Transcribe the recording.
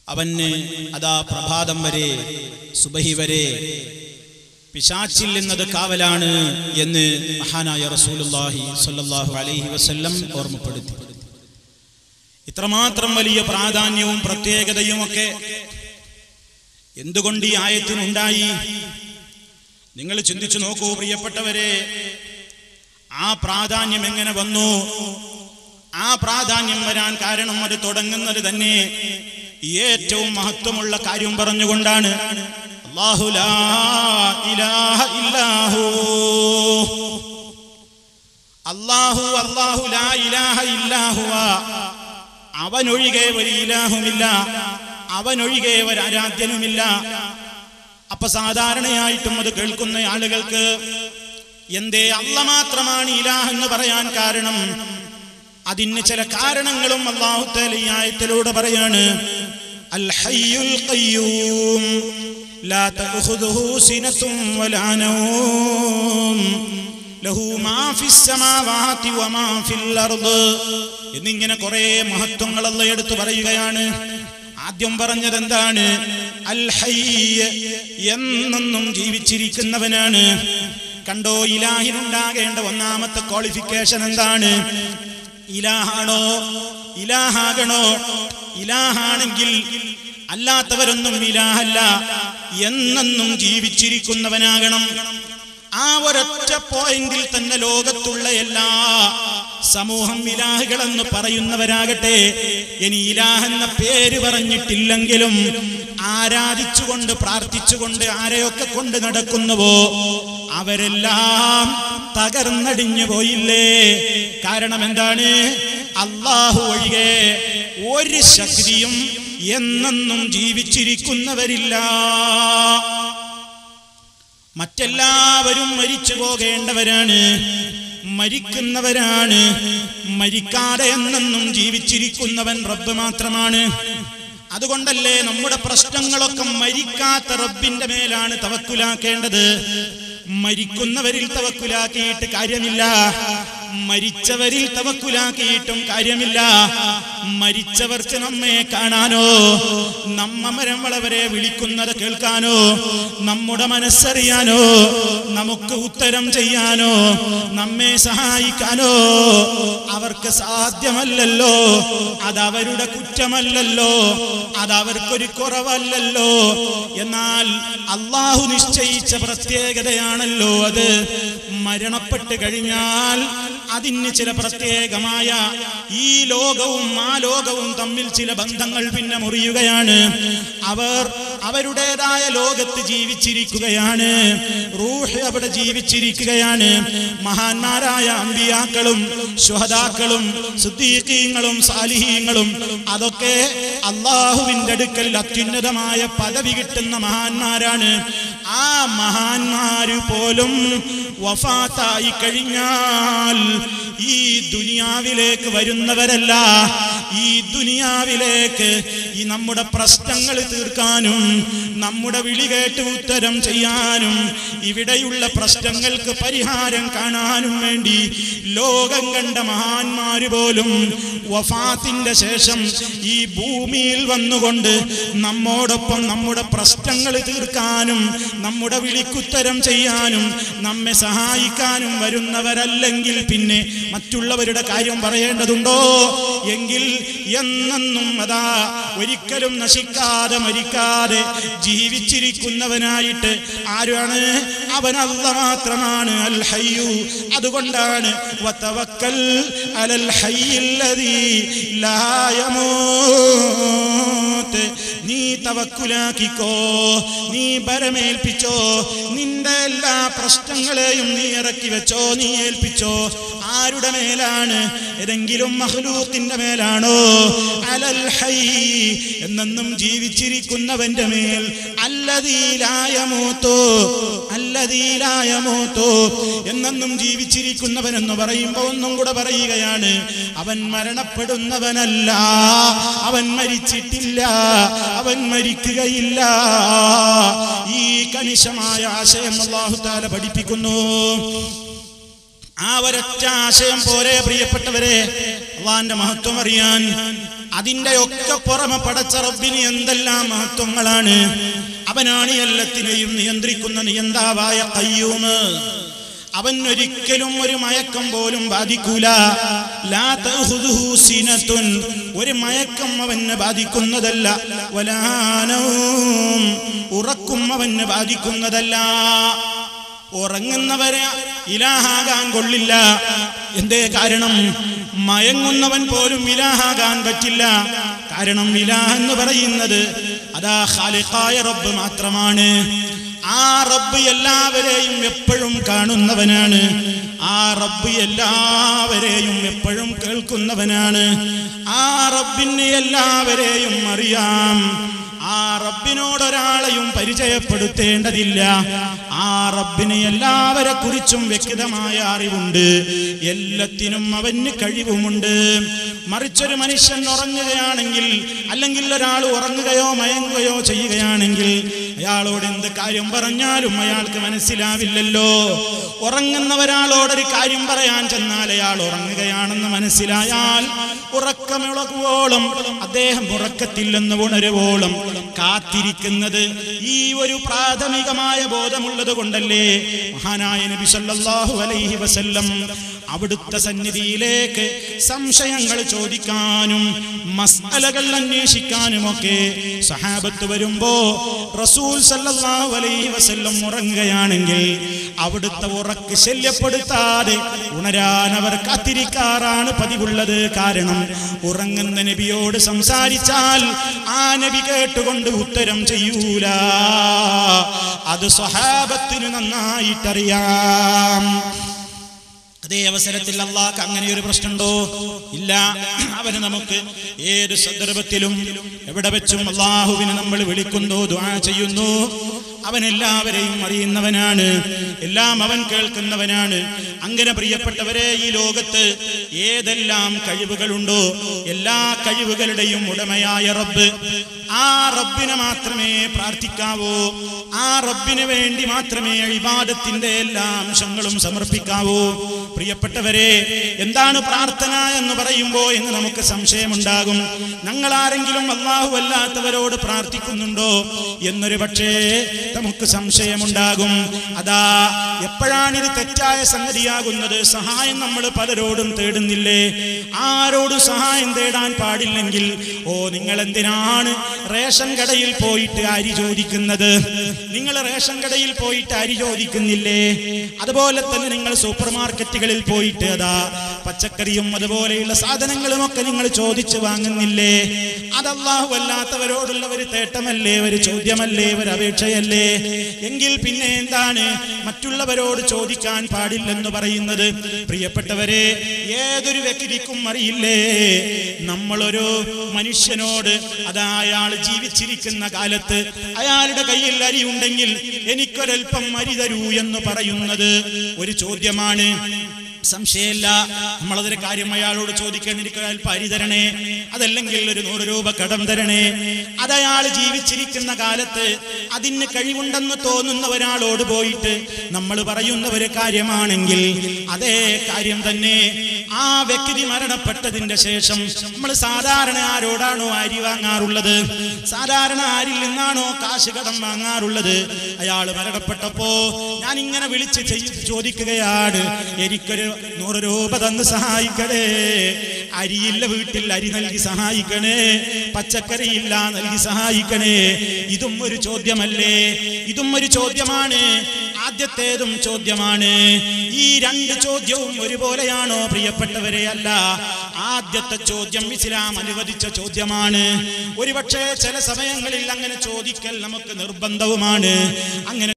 അവന് അതാ പ്രഭാതം വരെ സുബഹി വരെ പിശാച്ചിൽ എന്നത് കാവലാണ് എന്ന് മഹാനായ റസൂലുള്ളാഹി സ്വല്ലല്ലാഹു അലൈഹി വസല്ലം ഓർമ്മപ്പെടുത്തി ഇത്രമാത്രം വലിയ പ്രാധാന്യവും പ്രത്യേകതയും ഒക്കെ എന്തുകൊണ്ട് ഈ ആയത്തിനുണ്ടായി നിങ്ങൾ ചിന്തിച്ചു നോക്കൂ പ്രിയപ്പെട്ടവരെ ആ പ്രാധാന്യം എങ്ങനെ വന്നു ആ പ്രാധാന്യം വരാൻ കാരണം അത് തുടങ്ങുന്നത് തന്നെ ഏറ്റവും മഹത്വമുള്ള കാര്യം പറഞ്ഞുകൊണ്ടാണ് അല്ലാഹു ലാ ഇലാഹ ഇല്ലാഹു അല്ലാഹു അല്ലാഹു ലാ ഇലാഹ ഇല്ലാഹുവ അവനൊഴികെ ഒരു ഇലാഹുമില്ല അവനൊഴികെ ഒരു ആരാധ്യനുമില്ല അപ്പൊ സാധാരണയായിട്ടും അത് കേൾക്കുന്ന ആളുകൾക്ക് എന്തേ അല്ല മാത്രമാണ് ഇലാഹ് എന്ന് പറയാൻ കാരണം അതിന് ചില കാരണങ്ങളും അള്ളാഹു തആല ഈ ആയത്തിലൂടെ പറയാണ് അൽ ഹയ്യുൽ ഖയ്യൂം ലാ തഅഖുദുഹു സിനത്തും വലാ നൗം ലഹു മാ ഫിസ് സമാവാതി വമാ ഫിൽ അർദ് എന്നിങ്ങനെ കുറെ മഹത്വങ്ങൾ അല്ല എടുത്തു പറയുകയാണ് ആദ്യം പറഞ്ഞത് എന്താണ് അൽ ഹയ്യ് എന്നെന്നും ജീവിച്ചിരിക്കുന്നവനാണ് കണ്ടോ ഇലാഹിനുണ്ടാകേണ്ട ഒന്നാമത്തെ ക്വാളിഫിക്കേഷൻ എന്താണ് ഇലാഹാണോ ഇലാഹാകണോ ഇലാഹാണെങ്കിൽ അല്ലാത്തവരൊന്നും ഇലാഹല്ല എന്നെന്നും ജീവിച്ചിരിക്കുന്നവനാകണം ആ ഒരൊറ്റ പോയിന്റിൽ തന്നെ ലോകത്തുള്ള എല്ലാ സമൂഹം ഇലാഹുകളെന്ന് പറയുന്നവരാകട്ടെ ഇനി ഇലാഹെന്ന പേര് പറഞ്ഞിട്ടില്ലെങ്കിലും ആരാധിച്ചുകൊണ്ട് പ്രാർത്ഥിച്ചുകൊണ്ട് ആരെയൊക്കെ കൊണ്ട് നടക്കുന്നുവോ അവരെല്ലാം തകർന്നടിഞ്ഞു പോയില്ലേ കാരണം എന്താണ് അള്ളാഹു ഒഴികെ ഒരു ശക്തിയും എന്നെന്നും ജീവിച്ചിരിക്കുന്നവരില്ല മറ്റെല്ലാവരും മരിച്ചു പോകേണ്ടവരാണ് മരിക്കുന്നവരാണ് മരിക്കാതെ എന്നെന്നും ജീവിച്ചിരിക്കുന്നവൻ റബ്ബ് മാത്രമാണ് അതുകൊണ്ടല്ലേ നമ്മുടെ പ്രശ്നങ്ങളൊക്കെ മരിക്കാത്ത റബ്ബിന്റെ മേലാണ് തവക്കുലാക്കേണ്ടത് മരിക്കുന്നവരിൽ തവക്കുലാക്കിയിട്ട് കാര്യമില്ല മരിച്ചവരിൽ തവക്കുലാക്കിയിട്ടും കാര്യമില്ല മരിച്ചവർക്ക് നമ്മെ കാണാനോ നമ്മ മരങ്ങളവരെ വിളിക്കുന്നത് കേൾക്കാനോ നമ്മുടെ മനസ്സറിയാനോ നമുക്ക് ഉത്തരം ചെയ്യാനോ നമ്മെ സഹായിക്കാനോ അവർക്ക് സാധ്യമല്ലല്ലോ അതവരുടെ കുറ്റമല്ലല്ലോ അതവർക്കൊരു കുറവല്ലല്ലോ എന്നാൽ അള്ളാഹു നിശ്ചയിച്ച പ്രത്യേകതയാണല്ലോ അത് മരണപ്പെട്ട് കഴിഞ്ഞാൽ അതിന് ചില പ്രത്യേകമായ ഈ ലോകവും ആ ലോകവും തമ്മിൽ ചില ബന്ധങ്ങൾ പിന്നെ മുറിയുകയാണ് അവർ അവരുടേതായ ലോകത്ത് ജീവിച്ചിരിക്കുകയാണ് റൂഹ് അവിടെ ജീവിച്ചിരിക്കുകയാണ് മഹാന്മാരായ അമ്പിയാക്കളും ശുഹദാക്കളും സുദ്ദീഖീങ്ങളും സാലിഹീങ്ങളും അതൊക്കെ അള്ളാഹുവിന്റെ അടുക്കൽ അത്യുന്നതമായ പദവി കിട്ടുന്ന മഹാന്മാരാണ് ആ മഹാന്മാര് പോലും വഫാത്തായി കഴിഞ്ഞാൽ ഈ ദുനിയാവിലേക്ക് വരുന്നവരല്ല ഈ ദുനിയാവിലേക്ക് ഈ നമ്മുടെ പ്രശ്നങ്ങൾ തീർക്കാനും നമ്മുടെ വിളി കേട്ട് ഉത്തരം ചെയ്യാനും ഇവിടെയുള്ള പ്രശ്നങ്ങൾക്ക് പരിഹാരം കാണാനും വേണ്ടി ലോകം കണ്ട മഹാന്മാര് പോലും വഫാത്തിന്റെ ശേഷം ഈ ഭൂമിയിൽ വന്നുകൊണ്ട് നമ്മോടൊപ്പം നമ്മുടെ പ്രശ്നങ്ങൾ തീർക്കാനും നമ്മുടെ വിളിക്കുത്തരം ചെയ്യാനും നമ്മെ സഹായിക്കാനും വരുന്നവരല്ലെങ്കിൽ പിന്നെ മറ്റുള്ളവരുടെ കാര്യം പറയേണ്ടതുണ്ടോ എങ്കിൽ എന്നെന്നും അതാ ഒരിക്കലും നശിക്കാതെ മരിക്കാതെ ജീവിച്ചിരിക്കുന്നവനായിട്ട് ആരാണ് അവൻ അല്ല മാത്രമാണ് അൽ ഹയ്യു അതുകൊണ്ടാണ് വതവക്കൽ അലൽ ഹയ്യില്ലദീ ലാ യമൂത്ത് നീ തവക്കുലാക്കിക്കോ നീ ബരമേൽപ്പിച്ചോ നിന്റെ എല്ലാ പ്രശ്നങ്ങളെയും നീ ഇറക്കി വെച്ചോ നീ ഏൽപ്പിച്ചോ ആരുടെ മേലാണ് ഏതെങ്കിലും മഹ്ലൂക്കിന്റെ മേലാണോ അലൽ ഹൈ എന്നെന്നും ജീവിച്ചിരിക്കുന്നവന്റെ മേൽ അല്ലതീലായ മൂത്തോ അല്ലതീലായ മൂത്തോ എന്നെന്നും ജീവിച്ചിരിക്കുന്നവൻ എന്ന് പറയുമ്പോൾ ഒന്നും കൂടെ പറയുകയാണ് അവൻ മരണപ്പെടുന്നവനല്ല അവൻ മരിച്ചിട്ടില്ല അവൻ മരിക്കുകയില്ല ഈ കണിശമായ ആശയം അള്ളാഹു താല പഠിപ്പിക്കുന്നു ആ ഒരൊറ്റ ആശയം പോരെ പ്രിയപ്പെട്ടവരെ അള്ളാന്റെ മഹത്വം അറിയാൻ അതിന്റെ ഒക്കെ പുറമെ പടച്ച റബ്ബിന് എന്തെല്ലാം മഹത്വങ്ങളാണ് അവനാണ് എല്ലാത്തിനെയും നിയന്ത്രിക്കുന്ന നിയന്താവായ കയ്യൂമ് അവൻ ഒരിക്കലും ഒരു മയക്കം പോലും ബാധിക്കൂല ലാ തഅഖുദുഹു സിനത്തുൻ ഒരു മയക്കം അവന് ബാധിക്കുന്നതല്ല വലാനവും ഉറക്കും അവന് ബാധിക്കുന്നതല്ല ഉറങ്ങുന്നവരെ ഇലാഹാകാൻ കൊള്ളില്ല എന്തേ കാരണം മയങ്ങുന്നവൻ പോലും ഇലാഹാകാൻ പറ്റില്ല കാരണം ഇലാഹ് എന്ന് പറയുന്നത് അതാ ഖാലിഖായ റബ്ബ് മാത്രമാണ് ആ റബ്ബ് എല്ലാവരെയും എപ്പോഴും കാണുന്നവനാണ് ആ റബ്ബ് എല്ലാവരെയും എപ്പോഴും കേൾക്കുന്നവനാണ് ആ റബ്ബിന് എല്ലാവരെയും അറിയാം ആ റബ്ബിനോടൊരാളെയും പരിചയപ്പെടുത്തേണ്ടതില്ല ആ റബ്ബിന് എല്ലാവരെ കുറിച്ചും വ്യക്തമായ അറിവുണ്ട് എല്ലാത്തിനും അവന് കഴിവുമുണ്ട് മറിച്ചൊരു മനുഷ്യൻ ഉറങ്ങുകയാണെങ്കിൽ അല്ലെങ്കിൽ ഒരാൾ ഉറങ്ങുകയോ മയങ്ങുകയോ ചെയ്യുകയാണെങ്കിൽ അയാളോട് എന്ത് കാര്യം പറഞ്ഞാലും അയാൾക്ക് മനസ്സിലാവില്ലല്ലോ ഉറങ്ങുന്ന ഒരാളോടൊരു കാര്യം പറയാൻ ചെന്നാൽ അയാൾ ഉറങ്ങുകയാണെന്ന് മനസ്സിലായാൽ ഉറക്കമിളകുവോളം അദ്ദേഹം ഉറക്കത്തിൽ നിന്ന് ഉണരുവോളം കാത്തിരിക്കുന്നത് ഈ ഒരു പ്രാഥമികമായ ബോധമുള്ളത് കൊണ്ടല്ലേ മഹാനായ നബി സല്ലല്ലാഹു അലൈഹി വസല്ലം അവിടുത്തെ സന്നിധിയിലേക്ക് സംശയങ്ങൾ ചോദിക്കാനും മസ്അലകൾ അന്വേഷിക്കാനുമൊക്കെ സഹാബത്ത് വരുമ്പോ റസൂൽ സല്ലല്ലാഹു അലൈഹി വസല്ലം ഉറങ്ങുകയാണെങ്കിൽ അവിടുത്തെ ഉറക്ക് ശല്യപ്പെടുത്താതെ ഉണരാൻ അവർ കാത്തിരിക്കാറാണ് പതിവുള്ളത് കാരണം ഉറങ്ങുന്ന നബിയോട് സംസാരിച്ചാൽ ആ നബി കേട്ടുകൊണ്ട് ഉത്തരം ചെയ്യൂല അത് സ്വഹാബത്തിന് നന്നായിട്ടറിയാം അതേ അവസരത്തിൽ അള്ളാഹ് അങ്ങനെ ഒരു പ്രശ്നമുണ്ടോ ഇല്ല അവന് നമുക്ക് ഏത് സന്ദർഭത്തിലും എവിടെ വെച്ചും അള്ളാഹുവിനെ നമ്മൾ വിളിക്കുന്നു ദുആ ചെയ്യുന്നു അവൻ എല്ലാവരെയും അറിയുന്നവനാണ് എല്ലാം അവൻ കേൾക്കുന്നവനാണ് അങ്ങനെ പ്രിയപ്പെട്ടവരെ ഈ ലോകത്ത് ഏതെല്ലാം കഴിവുകളുണ്ടോ എല്ലാ കഴിവുകളുടെയും ഉടമയായ റബ്ബ് ആ റബ്ബിനെ മാത്രമേ പ്രാർത്ഥിക്കാവൂ ആ റബ്ബിന് വേണ്ടി മാത്രമേ ഇബാദത്തിന്റെ എല്ലാ അംശങ്ങളും സമർപ്പിക്കാവൂ പ്രിയപ്പെട്ടവരെ എന്താണ് പ്രാർത്ഥന എന്ന് പറയുമ്പോ എന്ന് നമുക്ക് സംശയമുണ്ടാകും ഞങ്ങൾ ആരെങ്കിലും അള്ളാഹു അല്ലാത്തവരോട് പ്രാർത്ഥിക്കുന്നുണ്ടോ എന്നൊരു പക്ഷേ നമുക്ക് സംശയമുണ്ടാകും അതാ എപ്പോഴാണ് ഇത് തെറ്റായ സംഗതിയാകുന്നത് സഹായം നമ്മൾ പലരോടും തേടുന്നില്ലേ ആരോടും സഹായം തേടാൻ പാടില്ലെങ്കിൽ ഓ നിങ്ങൾ എന്തിനാണ് റേഷൻ കടയിൽ പോയിട്ട് അരി ചോദിക്കുന്നത് നിങ്ങൾ റേഷൻ കടയിൽ പോയിട്ട് അരി ചോദിക്കുന്നില്ലേ അതുപോലെ തന്നെ നിങ്ങൾ സൂപ്പർ മാർക്കറ്റുകളിൽ പോയിട്ട് അതാ പച്ചക്കറിയും അതുപോലെയുള്ള സാധനങ്ങളും ഒക്കെ നിങ്ങൾ ചോദിച്ചു വാങ്ങുന്നില്ലേ അതല്ലാഹു അല്ലാത്തവരോടുള്ള ഒരു തേട്ടമല്ലേ ഒരു ചോദ്യമല്ലേ ഒരു അപേക്ഷയല്ലേ എങ്കിൽ പിന്നെ എന്താണ് മറ്റുള്ളവരോട് ചോദിക്കാൻ പാടില്ലെന്ന് പറയുന്നത് പ്രിയപ്പെട്ടവരെ ഏതൊരു വ്യക്തിക്കും അറിയില്ലേ നമ്മളൊരു മനുഷ്യനോട് അതാ അയാൾ ജീവിച്ചിരിക്കുന്ന കാലത്ത് അയാളുടെ കയ്യിൽ അരി ഉണ്ടെങ്കിൽ എനിക്കൊരൽപ്പം അരി തരൂ എന്ന് പറയുന്നത് ഒരു ചോദ്യമാണ് സംശയമില്ല നമ്മളതൊരു കാര്യം അയാളോട് ചോദിക്കാൻ എനിക്ക് അല്പം അരി തരണേ അതല്ലെങ്കിൽ ഒരു നൂറ് രൂപ കടം തരണേ അതയാൾ ജീവിച്ചിരിക്കുന്ന കാലത്ത് അതിന് കഴിവുണ്ടെന്ന് തോന്നുന്ന ഒരാളോട് പോയിട്ട് നമ്മൾ പറയുന്ന ഒരു കാര്യമാണെങ്കിൽ അതേ കാര്യം തന്നെ ആ വ്യക്തി മരണപ്പെട്ടതിന്റെ ശേഷം നമ്മൾ സാധാരണ ആരോടാണോ അരി വാങ്ങാറുള്ളത് സാധാരണ ആരിൽ നിന്നാണോ കാശ് കടം വാങ്ങാറുള്ളത് അയാൾ മരണപ്പെട്ടപ്പോ ഞാൻ ഇങ്ങനെ വിളിച്ച് ചെയ്- ചോദിക്കുകയാണ് എനിക്കൊരു നൂറ് രൂപ തന്ന് സഹായിക്കണേ അരിയില്ല വീട്ടിൽ അരി നൽകി സഹായിക്കണേ പച്ചക്കറിയില്ല നൽകി സഹായിക്കണേ ഇതും ഒരു ചോദ്യമല്ലേ ഇതും ഒരു ചോദ്യമാണ് ആദ്യത്തേതും ചോദ്യമാണ് ഈ രണ്ട് ചോദ്യവും ഒരുപോലെയാണോ പ്രിയപ്പെട്ടവരെ അല്ല ആദ്യത്തെ ചോദ്യം ഇസ്ലാം അനുവദിച്ച ചോദ്യമാണ് ഒരുപക്ഷെ ചില സമയങ്ങളിൽ അങ്ങനെ ചോദിക്കൽ നമുക്ക് നിർബന്ധവുമാണ് അങ്ങനെ